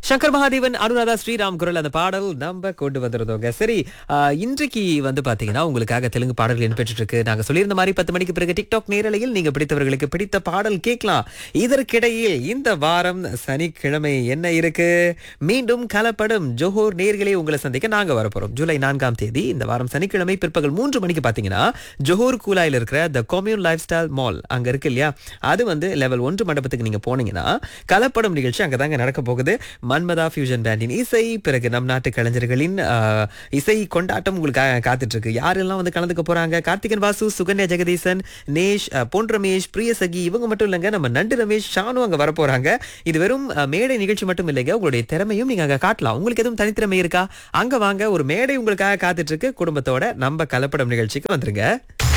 சங்கர் மகாதேவன் அனுராதா ஸ்ரீராம் குரல் அந்த பாடல் நம்ம கொண்டு வந்துருந்தோங்க சரி ஆஹ், இன்றைக்கு வந்து பாத்தீங்கன்னா உங்களுக்காக தெலுங்கு பாடல்கள் இடம்பெற்று இருக்கு நாங்க சொல்லியிருந்த மாதிரி பத்து மணிக்கு பிறகு டிக்டாக் நேரலையில் நீங்க பிடித்தவர்களுக்கு பிடித்த பாடல் கேட்கலாம் இதற்கிடையில் இந்த வாரம் சனிக்கிழமை என்ன இருக்கு மீண்டும் கலப்படும் ஜோஹோர் நேர்களே உங்களை சந்திக்க நாங்க வரப்போறோம் ஜூலை நான்காம் தேதி இந்த வாரம் சனிக்கிழமை பிற்பகல் மூன்று மணிக்கு பாத்தீங்கன்னா ஜோஹோர் கூலாயில் இருக்கிற the commune lifestyle mall அங்க இருக்கு இல்லையா அது வந்து லெவல் ஒன்று மண்டபத்துக்கு நீங்க போனீங்கன்னா கலப்படம் நிகழ்ச்சி அங்கதாங்க நடக்க போகுது மன்மதா ஃபியூஷன் பேண்டின் இசை பிறகு நம் நாட்டு கலைஞர்களின் ஆஹ், இசை கொண்டாட்டம் உங்களுக்காக காத்துட்டு இருக்கு யாரெல்லாம் வந்து கலந்துக்க போறாங்க கார்த்திகன் வாசு சுகன்யா ஜெகதீசன் நேஷ் அஹ், பொன் ரமேஷ் பிரியசகி இவங்க மட்டும் இல்லைங்க நம்ம நண்டு ரமேஷ் ஷானு அங்க வர போறாங்க இது வெறும் அஹ், மேடை நிகழ்ச்சி மட்டும் இல்லைங்க உங்களுடைய திறமையும் நீங்க அங்க காட்டலாம் உங்களுக்கு எதுவும் தனித்திறமை இருக்கா அங்க வாங்க ஒரு மேடை உங்களுக்காக காத்துட்டு இருக்கு குடும்பத்தோட நம்ம கலப்படம் நிகழ்ச்சிக்கு வந்துருங்க